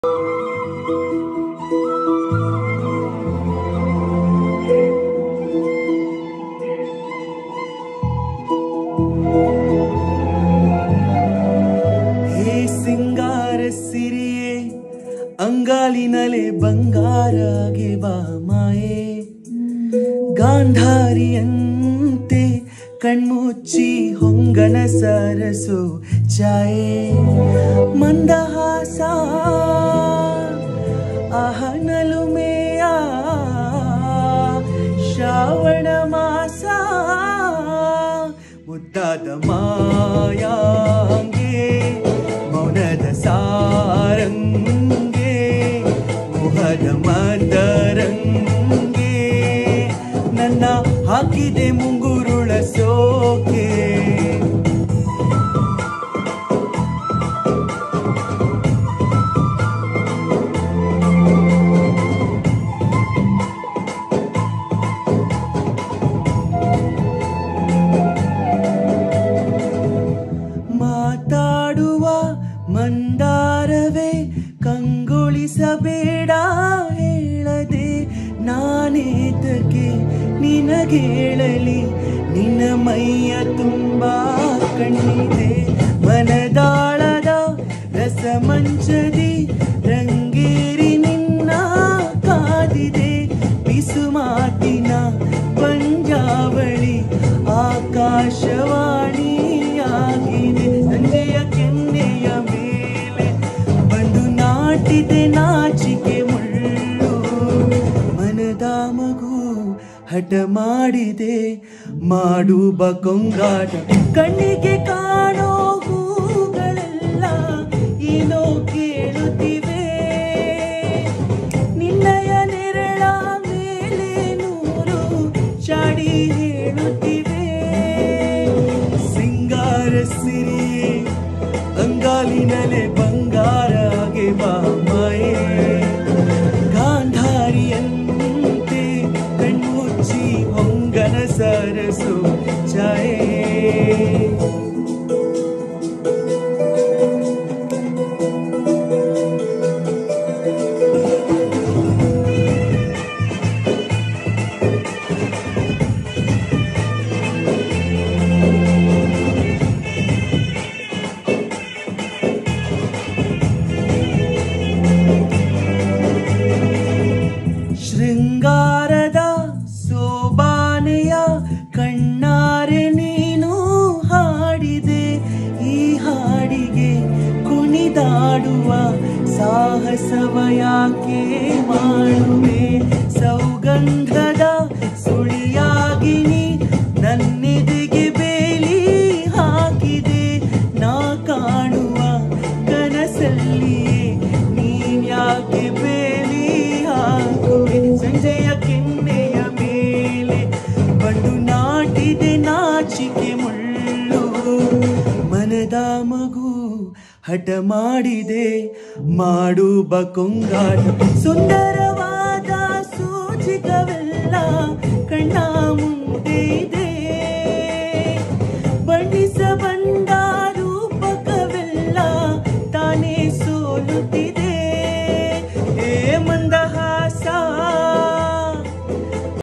ಹೇ ಸಿಂಗಾರ ಸಿರಿಯೇ ಅಂಗಾಲಿನಲೆ ಬಂಗಾರಾಗೆ ಬಾ ಮಾಯೆ ಗಾಂಧಾರಿಯಂತೆ ಕಣ್ಮುಚ್ಚಿ ಹೊಂಗನ ಸರಸು ಛಾಯೆ ಮಂದಹಾಸ ಅಹನಲು ಮೇಯ ಶ್ರಾವಣ ಮಾಸ ಮುದ್ದಾದ ಮಾಯಾಂಗೆ ಮೌನದ ಸಾರಂಗೆ ಮೋಹದ ಮದರಂಗೆ ನನ್ನ ಹಾಕಿದೆ ಮುಂಗುರುಳ ಸೋಕೆ ಮಾತಾಡುವ ಮಂದಾರವೇ ಕಂಗೊಳಿಸಬೇಡ ಹೇಳದೆ ನಾನೇತಕ್ಕೆ ನಿನಗೇಳಲಿ ನಿನ್ನ ಮೈಯ ತುಂಬ ಕಣ್ಣಿದೆ ಮನದಾಳದ ರಸಮಂಚದಿ ರಂಗೇರಿ ನಿನ್ನ ಕಾದಿದೆ ಬಿಸು ಮಾತಿನ ಪಂಜಾವಳಿ ಆಕಾಶವಾಣಿಯಾಗಿದೆ ಸಂಜೆಯ ಕೆನ್ನೆಯ ಮೇಲೆ ಬಂದು ನಾಟಿದೆ ನಾಚಿಕೆ ಮುಳ್ಳು ಮನದ ಮಗು ಹಠ ಮಾಡಿದೆ ಮಾಡುವ ಕೊಂಗಾಟ ಕಣ್ಣಿಗೆ ಕಾಣೋ ಹೂಗಳೆಲ್ಲ ಏನೋ ಕೇಳುತ್ತಿವೆ ನಿನ್ನಯ ನೆರಳ ಮೇಲೆ ನೂರು ಚಾಡಿ ಹೇಳುತ್ತಿವೆ ಸಿಂಗಾರ ಸಿರಿಯೇ ಅಂಗಾಲಿನಲೆ ಬಂಗಾರಾಗೆ ಬಾಮಾಯೆ ಗಾಂಧಾರಿಯಂತೆ ಕಣ್ಮುಚ್ಚಿ ಹೊಂಗನ ಸರಸು ಛಾಯೆ ಶೃಂಗಾರದ ಸೋಬಾನೆಯ ಕಣ್ಣಾರೆ ನೀನು ಹಾಡಿದೆ ಈ ಹಾಡಿಗೆ ಕುಣಿದಾಡುವ ಸಾಹಸವ ಯಾಕೆ ಮಾಡುವೆ ಸೌಗಂಧದ ಸುಳಿಯಾಗಿ ನೀ ನನ್ನೆದೆಗೆ ಬೇಲಿ ಹಾಕಿದೆ ನಾ ಕಾಣುವ ಕನಸಲ್ಲಿಯೇ ನೀನ್ಯಾಕೆ ಬೇಲಿ ಹಾಕುವೆ ಸಂಜೆಯ ಕೆನ್ನೆಯ ಮೇಲೆ ಬಂದು ನಾಟಿದೆ ನಾಚಿಕೆ ಮುಳ್ಳು ಮನದ ಮಗು ಹಠ ಮಾಡಿದೆ ಮಾಡುವ ಕೊಂಗಾಟ ಸುಂದರವಾದ ಸೂಚಿಕವೆಲ್ಲ ಕಣ್ಣ ಮುಂದೆ ಇದೆ